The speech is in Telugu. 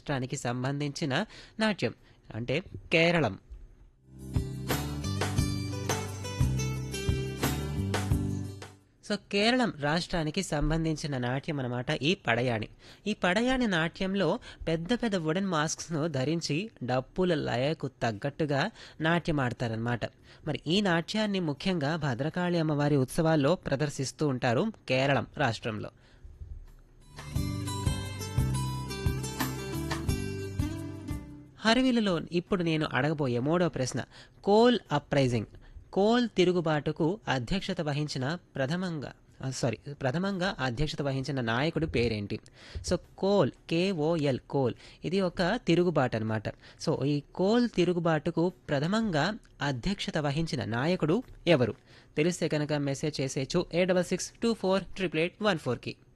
రాష్ట్రానికి సంబంధించిన నాట్యం అంటే కేరళం సో కేరళం రాష్ట్రానికి సంబంధించిన నాట్యం అన్నమాట ఈ పడయాణి ఈ పడయాణి నాట్యంలో పెద్ద పెద్ద వుడెన్ మాస్క్స్ను ధరించి డప్పుల లయకు తగ్గట్టుగా నాట్యం ఆడతారనమాట మరి ఈ నాట్యాన్ని ముఖ్యంగా భద్రకాళి అమ్మవారి ఉత్సవాల్లో ప్రదర్శిస్తూ ఉంటారు కేరళం రాష్ట్రంలో హరివిలలో ఇప్పుడు నేను అడగబోయే మూడో ప్రశ్న కోల్ అప్రైజింగ్ కోల్ తిరుగుబాటుకు అధ్యక్షత వహించిన ప్రథమంగా ఆ, సారీ ప్రథమంగా అధ్యక్షత వహించిన నాయకుడి పేరేంటి సో కోల్ కేఓఎల్ కోల్ ఇది ఒక తిరుగుబాటు అనమాట సో ఈ కోల్ తిరుగుబాటుకు ప్రథమంగా అధ్యక్షత వహించిన నాయకుడు ఎవరు తెలిస్తే కనుక మెసేజ్ చేసేయచ్చు a double six two four triple eight one ఫోర్కి